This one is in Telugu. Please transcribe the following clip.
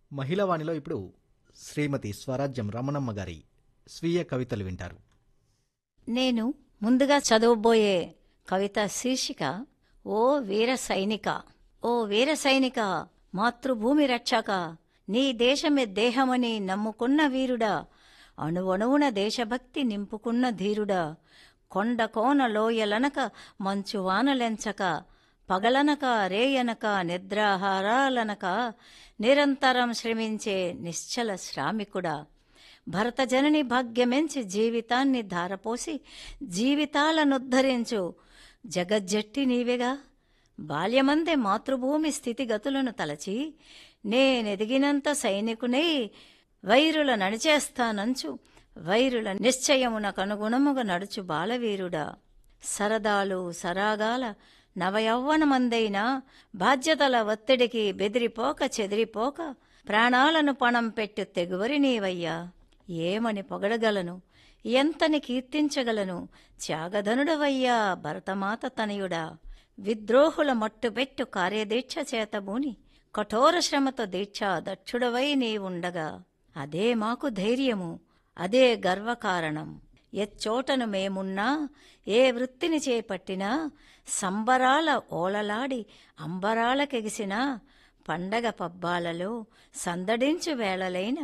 మహిళా వాణిలో ఇప్పుడు శ్రీమతి స్వరాజ్యం రమణమ్మ గారి స్వీయ కవితలు వింటారు నేను ముందుగా చదవబోయే కవిత శీర్షిక ఓ వీర సైనిక ఓ వీర సైనిక మాతృభూమి రక్షక నీ దేశమే దేహమని నమ్ముకున్న వీరుడా అణువణువున దేశభక్తి నింపుకున్న ధీరుడా కొండ కోన లోయలనక మంచు వానలెంచక పగలనక రేయనక నిద్రాహారాలనక నిరంతరం శ్రమించే నిశ్చల శ్రామికుడా భరత జనని భాగ్యమెంచి జీవితాన్ని ధారపోసి జీవితాలనుద్ధరించు జగజ్జట్టి నీవెగా బాల్యమందే మాతృభూమి స్థితిగతులను తలచి నేనెదిగినంత సైనికునై వైరుల నడిచేస్తానంచు వైరుల నిశ్చయమున కనుగుణముగా నడుచు బాలవీరుడా సరదాలు సరాగాల నవయౌవనమందైనా బాధ్యతల ఒత్తిడికి బెదిరిపోక చెదిరిపోక ప్రాణాలను పణం పెట్టు తెగువరి నీవయ్యా ఏమని పొగడగలను ఎంతని కీర్తించగలను త్యాగధనుడవయ్యా భరతమాత తనయుడా విద్రోహుల మట్టుపెట్టు కార్యదీక్ష చేతబూని కఠోర శ్రమతో దీక్ష దక్షుడవై నీవుండగా అదే మాకు ధైర్యము అదే గర్వకారణం ఎచ్చోటను మేమున్నా ఏ వృత్తిని చేపట్టినా సంబరాల ఓలలాడి అంబరాలకెగిసినా పండగ పబ్బాలలో సందడించు వేళలైన